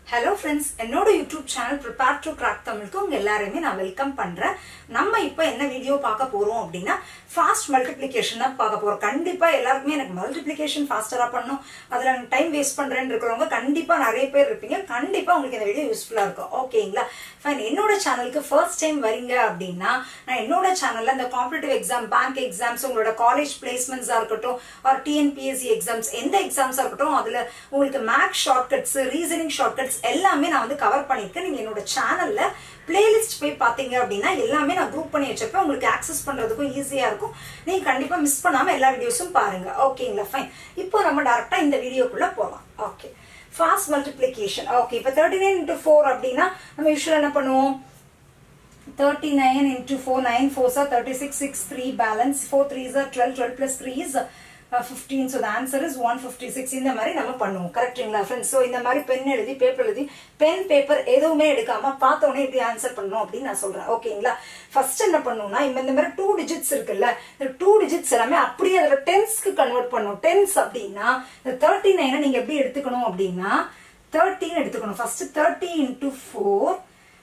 hello friends என்னோட YouTube channel prepare to crack தமிழுக்கு உங்க எல்லாரையுமே நான் வெல்கம் பண்றேன் நம்ம இப்போ என்ன வீடியோ பார்க்க போறோம் அப்படின்னா ஃபாஸ்ட் மல்டிப்ளிகேஷன் தான் பார்க்க போறோம் கண்டிப்பா எல்லாருக்குமே எனக்கு மல்டிப்ளிகேஷன் ஃபாஸ்டரா பண்ணணும் அதுல டைம் வேஸ்ட் பண்றேன்னு இருக்கிறவங்க கண்டிப்பா நிறைய பேர் இருப்பீங்க கண்டிப்பா உங்களுக்கு இந்த வீடியோ யூஸ்ஃபுல்லா இருக்கும் ஓகேங்களா ஃபைன் என்னோட சேனலுக்கு ஃபர்ஸ்ட் டைம் வரீங்க அப்படின்னா நான் என்னோட சேனல்ல இந்த காம்படிட்டிவ் எக்ஸாம் பேங்க் எக்ஸாம்ஸ் உங்களோட காலேஜ் பிளேஸ்மெண்ட்ஸா இருக்கட்டும் ஆர் டிஎன்பிஎஸ்சி எக்ஸாம்ஸ் எந்த எக்ஸாம்ஸா இருக்கட்டும் அதுல உங்களுக்கு மேக்ஸ் ஷார்ட்கட்ஸ் ரீசனிங் ஷார்ட்கட்ஸ் எல்லாமே நான் வந்து கவர் பண்ணிருக்கேன் நீங்க என்னோட சேனல்ல பிளேலிஸ்ட் போய் பாத்தீங்க அப்படின்னா எல்லாமே நான் குரூப் பண்ணி வச்சிருப்பேன் உங்களுக்கு ஆக்சஸ் பண்றதுக்கும் ஈஸியா இருக்கும் நீங்க கண்டிப்பா மிஸ் பண்ணாம எல்லா வீடியோஸும் பாருங்க ஓகேங்களா ஃபைன் இப்போ நம்ம டேரக்டா இந்த வீடியோக்குள்ள போகலாம் ஓகே ஃபாஸ்ட் மல்டிப்ளிகேஷன் ஓகே இப்போ தேர்ட்டி நைன் இன்டூ ஃபோர் அப்படின்னா நம்ம யூஸ்வலாக என்ன பண்ணுவோம் thirty nine into four nine four are thirty six six three balance four three are twelve twelve plus three is fifteen so answer is one fifty six இந்த மாதிரி நம்ம பண்ணுவோம் கரெக்டுங்களா ஃப்ரெண்ட்ஸ் ஸோ இந்த மாதிரி பென் எழுதி பேப்பர் எழுதி pen paper எதுவுமே எடுக்காம பார்த்தோன்னே இப்படி ஆன்சர் பண்ணணும் அப்படின்னு நான் சொல்றேன் ஓகேங்களா ஃபர்ஸ்ட் என்ன பண்ணணும்னா இந்த இந்த மாதிரி டூ டிஜிட்ஸ் இருக்குல்ல இந்த டூ டிஜிட்ஸ் எல்லாமே அப்படியே அதில் டென்ஸ்க்கு கன்வெர்ட் பண்ணணும் டென்ஸ் அப்படின்னா இந்த தேர்ட்டி நைனை நீங்க எப்படி எடுத்துக்கணும் அப்படின்னா தேர்ட்டின்னு எடுத்துக்கணும் first thirty into four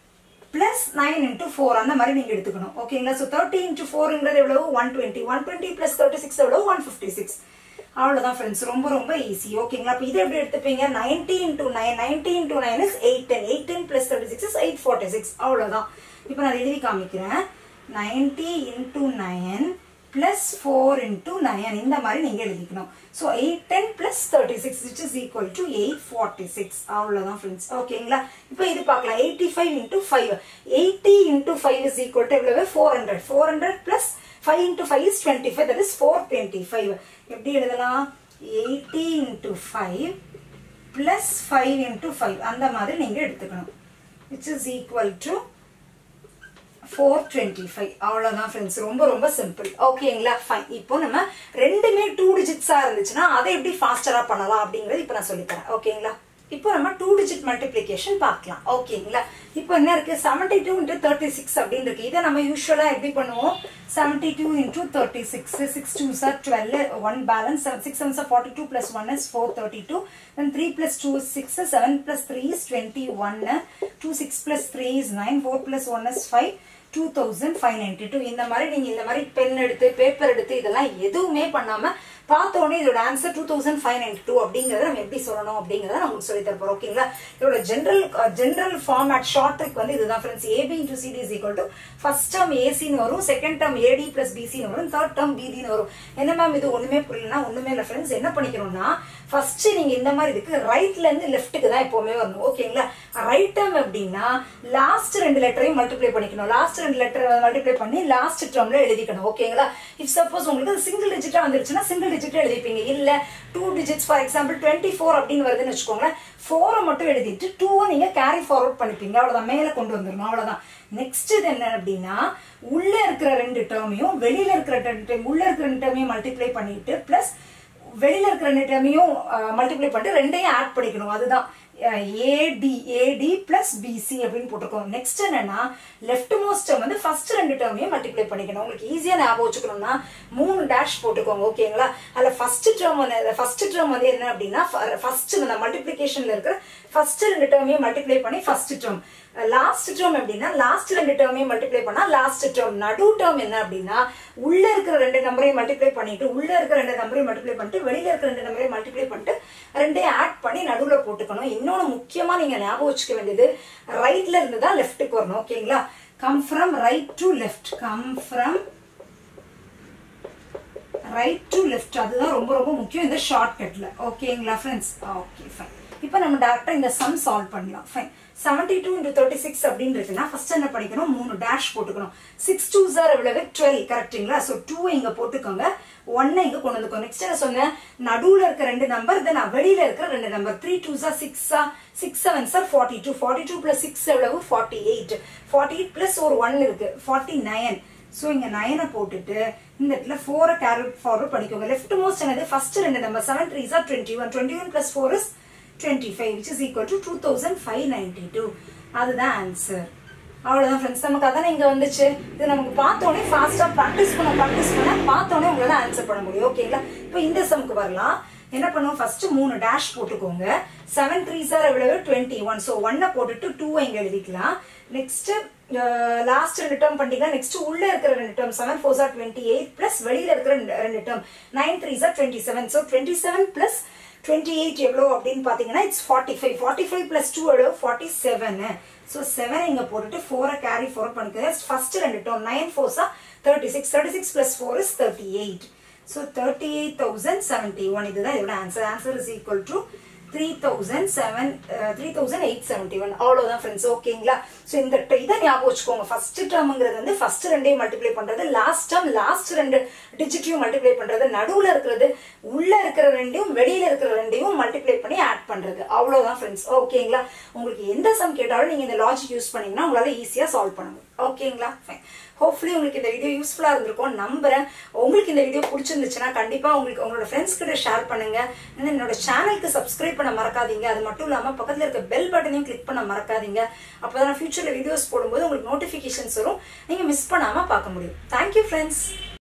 plus nine into four அந்த மாதிரி நீங்க எடுத்துக்கணும் ஓகேங்களா ஸோ தேர்ட்டி இன்டூ ஃபோருங்கிறது எவ்வளவு one twenty one twenty plus thirty six எவ்வளவு ஒன் ஃபிஃப்டி சிக்ஸ் அவ்வளவுதான் ஃப்ரெண்ட்ஸ் ரொம்ப ரொம்ப ஈஸி ஓகேங்களா அப்போ இதை எப்படி எடுத்துப்பீங்க ninety into nine ninety into nine is eight ten eight ten plus thirty six is eight forty six அவ்வளவுதான் இப்போ நான் எழுதி காமிக்கிறேன் ninety into nine plus four into nine இந்த மாதிரி நீங்க எழுதிக்கணும் so eight ten plus thirty six which is equal to eight forty six அவ்வளோதான் ஃப்ரெண்ட்ஸ் ஓகேங்களா இப்போ இது பார்க்கலாம் eighty five into five eighty into five is equal to எவ்வளவு four hundred four hundred plus five into five is twenty five that is four twenty five எப்படி எழுதலாம் eighty into five plus five into five அந்த மாதிரி நீங்க எடுத்துக்கணும் which is equal to four twenty five அவ்வளோதான் friends ரொம்ப ரொம்ப simple ஓகேங்களா ஃபைன் இப்போ நம்ம ரெண்டுமே டூ டிஜிட்ஸாக இருந்துச்சுன்னா அதை எப்படி ஃபாஸ்டராக பண்ணலாம் அப்படிங்கிறது இப்போ நான் சொல்லித்தரேன் ஓகேங்களா இப்போ நம்ம டூ டிஜிட் மல்டிப்ளிகேஷன் பார்க்கலாம் ஓகேங்களா இப்போ என்ன இருக்கு seventy two into thirty six அப்படின்னு இருக்கு இதை நம்ம யூஸ்வலாக எப்படி பண்ணுவோம் seventy two into thirty six six two are twelve one balance seven six seven are forty two plus one is four three two then three plus two is six seven plus three is twenty one two six plus three is nine four plus one is five two thousand five ninety two இந்த மாதிரி நீங்க இந்த மாதிரி pen எடுத்து paper எடுத்து இதெல்லாம் எதுவுமே பண்ணாம பார்த்தோன்னே இதோட answer two thousand five ninety two அப்படிங்கறத நம்ம எப்படி சொல்லணும் அப்படிங்கறத நான் உங்களுக்கு சொல்லி தரப்போம் ஓகேங்களா இதோட general general format short trick வந்து இதுதான் friends AB into CD is equal to first term ஏசின்னு வரும் செகண்ட் டேர்ம் ஏடி பிளஸ் பிசின்னு வரும் தேர்ட் டேர்ம் பிடின்னு வரும் என்ன மேம் இது ஒண்ணுமே புரியலன்னா ஒண்ணுமே இல்லை ஃப்ரெண்ட்ஸ் என்ன பண்ணிக்கணும்னா ஃபர்ஸ்ட் நீங்க இந்த மாதிரி இதுக்கு ரைட்ல இருந்து லெஃப்ட்டுக்கு தான் எப்பவுமே வரணும் ஓகேங்களா ரைட் டேர்ம் எப்படின்னா லாஸ்ட் ரெண்டு லெட்டரையும் மல்டிப்ளை பண்ணிக்கணும் லாஸ்ட் ரெண்டு லெட்டர் மல்டிப்ளை பண்ணி லாஸ்ட் டேர்ம்ல எழுதிக்கணும் ஓகேங்களா இஃப் சப்போஸ் உங்களுக்கு சிங்கிள் டிஜிட்டா வந்துருச்சுன்னா சிங்கிள் டிஜிட் எழுதிப்பீங்க இல்ல two digits for example twenty four அப்படின்னு வருதுன்னு வச்சுக்கோங்களேன் ஃபோரை மட்டும் எழுதிட்டு டூவை நீங்க கேரி ஃபார்வர்ட் பண்ணிப்பீங்க அவ்வளவுதான் மேல கொண்டு வந்துடணும் அவ்வளவுதான் நெக்ஸ்ட் இது என்ன அப்படின்னா உள்ள இருக்கிற ரெண்டு டேர்மையும் வெளியில இருக்கிற ரெண்டு term- உள்ள இருக்கிற ரெண்டு டேர்மையும் மல்டிப்ளை பண்ணிட்டு பிளஸ் வெளியில இருக்கிற ரெண்டு டேர்மையும் மல்டிப்ளை பண்ணிட்டு ரெண்டையும் ஆட் பண்ணிக்கணும் அதுதான் ஏடி ஏடி பிளஸ் பிசி அப்படின்னு போட்டிருக்கோம் நெக்ஸ்ட் என்னன்னா லெஃப்ட் மோஸ்ட் டேர்ம் வந்து ஃபர்ஸ்ட் ரெண்டு டேர்மையும் மல்டிப்ளை பண்ணிக்கணும் உங்களுக்கு ஈஸியா ஞாபகம் வச்சுக்கணும்னா மூணு டேஷ் போட்டுக்கோங்க ஓகேங்களா அதுல ஃபர்ஸ்ட் டேர்ம் வந்து ஃபர்ஸ்ட் டேர்ம் வந்து என்ன அப்படின்னா ஃபர்ஸ்ட் அந்த மல்டிப்ளிகேஷன்ல இருக்கிற ஃபர்ஸ்ட் ரெண்டு டேர்மையும் மல்டிப்ளை பண்ணி ஃபர்ஸ்ட் டேர்ம் லாஸ்ட் டேர்ம் எப்படின்னா லாஸ்ட் ரெண்டு டேர்மையும் மல்டிப்ளை பண்ணா லாஸ்ட் டேர்ம் நடு டேர்ம் என்ன அப்படின்னா உள்ள இருக்கிற ரெண்டு நம்பரையும் மல்டிப்ளை பண்ணிட்டு உள்ள இருக்கிற ரெண்டு நம்பரையும் மல்டிப்ளை பண்ணிட்டு வெளியில இருக்கிற ரெண்டு நம்பரையும் மல்டிப்ளை பண்ணிட்டு ரெண்டையும் ஆட் பண்ணி நடுவுல போட்டுக்கணும் இன்னொன்னு முக்கியமா நீங்க ஞாபகம் வச்சுக்க வேண்டியது ரைட்ல இருந்து தான் லெஃப்ட்டுக்கு வரணும் ஓகேங்களா come from right to left come from right to left அதுதான் ரொம்ப ரொம்ப முக்கியம் இந்த ஷார்ட்கட்ல ஓகேங்களா ஃப்ரெண்ட்ஸ் ஓகே ஃபைன் இப்போ நம்ம டேரக்டா இந்த சம் சால்வ் பண்ணலாம் fine seventy two into thirty six அப்படின்னு இருக்குன்னா ஃபர்ஸ்ட் என்ன படிக்கணும் மூணு டேஷ் போட்டுக்கணும் சிக்ஸ் டூ சார் எவ்வளவு டுவெல் கரெக்டுங்களா ஸோ டூ இங்க போட்டுக்கோங்க ஒன்னை இங்க கொண்டு வந்துக்கோ நெக்ஸ்ட் என்ன சொன்னேன் நடுவுல இருக்க ரெண்டு நம்பர் தென் வெளியில இருக்கிற ரெண்டு நம்பர் த்ரீ டூ சார் சிக்ஸா six seven are forty two forty two plus six எவ்வளவு forty eight forty eight plus ஒரு ஒன் இருக்கு ஃபார்ட்டி நைன் ஸோ இங்க நைனை போட்டுட்டு இந்த இடத்துல ஃபோரை கேரட் ஃபார்வர்ட் படிக்கோங்க லெஃப்ட் மோஸ்ட் என்னது ஃபர்ஸ்ட் ரெண்டு number seven three are twenty one twenty one plus four is twenty five which is equal to two thousand five ninety two அதுதான் ஆன்சர் அவ்வளவுதான் ஃப்ரெண்ட்ஸ் நமக்கு அதானே இங்க வந்துச்சு இது நமக்கு பார்த்தோன்னே ஃபாஸ்டா ப்ராக்டிஸ் பண்ண ப்ராக்டிஸ் பண்ண பார்த்தோன்னே உங்களால ஆன்சர் பண்ண முடியும் ஓகேங்களா இப்போ இந்த சம்க்கு வரலாம் என்ன பண்ணுவோம் ஃபர்ஸ்ட் மூணு டேஷ் போட்டுக்கோங்க செவன் த்ரீ சார் எவ்வளவு டுவெண்ட்டி ஒன் ஸோ ஒன்னை போட்டுட்டு டூ இங்க எழுதிக்கலாம் நெக்ஸ்ட் லாஸ்ட் ரெண்டு டேர்ம் பண்ணிட்டீங்கன்னா நெக்ஸ்ட் உள்ள இருக்கிற ரெண்டு term seven four are twenty eight plus வெளியில இருக்கிற ரெண்டு- ரெண்டு term nine three are twenty seven so twenty seven plus twenty eight எவ்வளோ அப்படின்னு பார்த்தீங்கன்னா it's forty five forty five plus two எவ்வளோ ஃபார்ட்டி செவன் ஸோ செவன் இங்கே போட்டுட்டு ஃபோரை கேரி ஃபோர் பண்ணிக்கோங்க ஃபர்ஸ்ட் ரெண்டு term nine fours are thirty six thirty six plus four is thirty eight so thirty eight thousand seventy one இதுதான் இதோட answer answer is equal to three thousand seven three thousand eight seventy one அவ்வளோதான் friends ஓகேங்களா so இந்த ட- இதை ஞாபகம் வச்சுக்கோங்க first டேர்ம்ங்கிறது வந்து ஃபர்ஸ்ட் ரெண்டையும் மல்டிப்ளை பண்றது லாஸ்ட் டேர்ம் லாஸ்ட் ரெண்டு டிஜிட்டையும் மல்டிப்ளை பண்றது நடுவுல இருக்கிறது உள்ள இருக்கிற ரெண்டையும் வெளியில இருக்கிற ரெண்டையும் மல்டிப்ளை பண்ணி ஆட் பண்றது அவ்வளவுதான் ஃப்ரெண்ட்ஸ் ஓகேங்களா உங்களுக்கு எந்த சம் கேட்டாலும் நீங்க இந்த லாஜிக் யூஸ் பண்ணீங்கன்னா உங்களால ஈஸியா சால்வ் பண்ண முடியும் ஓகேங்களா ஃபைன் ஹோப்ஃபுல்லி உங்களுக்கு இந்த வீடியோ யூஸ்ஃபுல்லா இருந்திருக்கும் நம்புறேன் உங்களுக்கு இந்த வீடியோ பிடிச்சிருந்துச்சுன்னா கண்டிப்பா உங்களுக்கு உங்களோட ஃப்ரெண்ட்ஸ் கிட்ட ஷேர் பண்ணுங்க and என்னோட சேனலுக்கு சப்ஸ்கிரைப் பண்ண மறக்காதீங்க அது மட்டும் இல்லாம பக்கத்துல இருக்க பெல் பட்டனையும் கிளிக் பண்ண மறக்காதீங்க அப்பதான் ஃபியூச்சர்ல வீடியோஸ் போடும்போது உங்களுக்கு நோட்டிபிகேஷன்ஸ் வரும் நீங்க மிஸ் பண்ணாம பார்க்க முடியும் தேங்க்யூ ஃப்ரெண்ட்ஸ்